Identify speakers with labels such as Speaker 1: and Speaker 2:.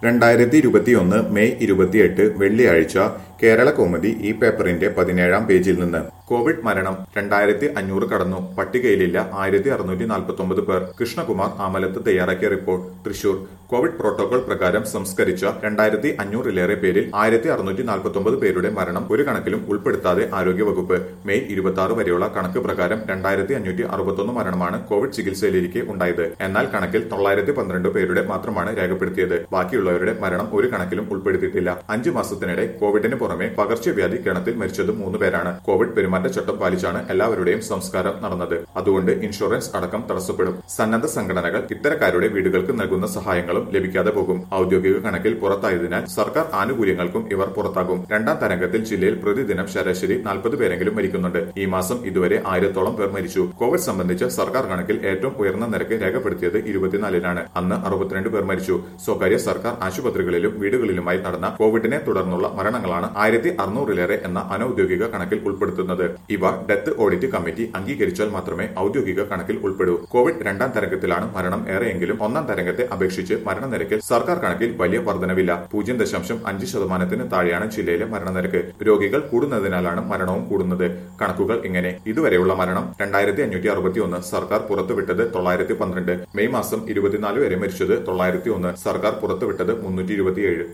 Speaker 1: രണ്ടായിരത്തി ഇരുപത്തിയൊന്ന് മെയ് ഇരുപത്തിയെട്ട് വെള്ളിയാഴ്ച കേരള കൗമുദി ഈ പേപ്പറിന്റെ പതിനേഴാം പേജിൽ നിന്ന് കോവിഡ് മരണം രണ്ടായിരത്തി അഞ്ഞൂറ് കടന്നു പട്ടികയിലില്ല ആയിരത്തി അറുന്നൂറ്റി നാൽപ്പത്തി ഒമ്പത് പേർ കൃഷ്ണകുമാർ ആമലത്ത് തയ്യാറാക്കിയ റിപ്പോർട്ട് തൃശൂർ കോവിഡ് പ്രോട്ടോകോൾ പ്രകാരം സംസ്കരിച്ച രണ്ടായിരത്തി അഞ്ഞൂറിലേറെ പേരിൽ ആയിരത്തി അറുന്നൂറ്റി നാൽപ്പത്തി ഒമ്പത് പേരുടെ മരണം ഒരു കണക്കിലും ഉൾപ്പെടുത്താതെ ആരോഗ്യവകുപ്പ് മെയ് ഇരുപത്തി ആറ് വരെയുള്ള കണക്ക് പ്രകാരം രണ്ടായിരത്തി അഞ്ഞൂറ്റി അറുപത്തൊന്ന് മരണമാണ് കോവിഡ് ചികിത്സയിലിരിക്കെ ഉണ്ടായത് എന്നാൽ കണക്കിൽ തൊള്ളായിരത്തി പന്ത്രണ്ട് പേരുടെ മാത്രമാണ് രേഖപ്പെടുത്തിയത് ബാക്കിയുള്ളവരുടെ മരണം ഒരു കണക്കിലും ഉൾപ്പെടുത്തിയിട്ടില്ല അഞ്ചു മാസത്തിനിടെ കോവിഡിന് പുറമെ പകർച്ചവ്യാധി കിണത്തിൽ മരിച്ചത് മൂന്ന് പേരാണ് കോവിഡ് പെരുമാറ്റച്ചട്ടം പാലിച്ചാണ് എല്ലാവരുടെയും സംസ്കാരം നടന്നത് അതുകൊണ്ട് ഇൻഷുറൻസ് അടക്കം തടസ്സപ്പെടും സന്നദ്ധ സംഘടനകൾ ഇത്തരക്കാരുടെ വീടുകൾക്ക് നൽകുന്ന സഹായങ്ങളും ലഭിക്കാതെ പോകും ഔദ്യോഗിക കണക്കിൽ പുറത്തായതിനാൽ സർക്കാർ ആനുകൂല്യങ്ങൾക്കും ഇവർ പുറത്താകും രണ്ടാം തരംഗത്തിൽ ജില്ലയിൽ പ്രതിദിനം ശരാശരി നാൽപ്പത് പേരെങ്കിലും മരിക്കുന്നുണ്ട് ഈ മാസം ഇതുവരെ ആയിരത്തോളം പേർ മരിച്ചു കോവിഡ് സംബന്ധിച്ച് സർക്കാർ കണക്കിൽ ഏറ്റവും ഉയർന്ന നിരക്ക് രേഖപ്പെടുത്തിയത് ഇരുപത്തിനാലിനാണ് അന്ന് അറുപത്തിരണ്ട് പേർ മരിച്ചു സ്വകാര്യ സർക്കാർ ആശുപത്രികളിലും വീടുകളിലുമായി നടന്ന കോവിഡിനെ തുടർന്നുള്ള മരണങ്ങളാണ് ആയിരത്തി അറുന്നൂറിലേറെ എന്ന അനൌദ്യോഗിക കണക്കിൽ ഉൾപ്പെടുത്തുന്നത് ഇവ ഡെത്ത് ഓഡിറ്റ് കമ്മിറ്റി അംഗീകരിച്ചാൽ മാത്രമേ ഔദ്യോഗിക കണക്കിൽ ഉൾപ്പെടൂ കോവിഡ് രണ്ടാം തരംഗത്തിലാണ് മരണം ഏറെയെങ്കിലും ഒന്നാം തരംഗത്തെ അപേക്ഷിച്ച് മരണനിരക്കിൽ സർക്കാർ കണക്കിൽ വലിയ വർധനവില്ല പൂജ്യം ദശാംശം അഞ്ച് ശതമാനത്തിന് താഴെയാണ് ജില്ലയിലെ മരണനിരക്ക് രോഗികൾ കൂടുന്നതിനാലാണ് മരണവും കൂടുന്നത് കണക്കുകൾ ഇങ്ങനെ ഇതുവരെയുള്ള മരണം രണ്ടായിരത്തി അഞ്ഞൂറ്റി അറുപത്തി ഒന്ന് സർക്കാർ പുറത്തുവിട്ടത് തൊള്ളായിരത്തി പന്ത്രണ്ട് മെയ് മാസം ഇരുപത്തിനാല് വരെ മരിച്ചത് തൊള്ളായിരത്തി ഒന്ന് സർക്കാർ പുറത്തുവിട്ടത് മുന്നൂറ്റി ഇരുപത്തിയേഴ്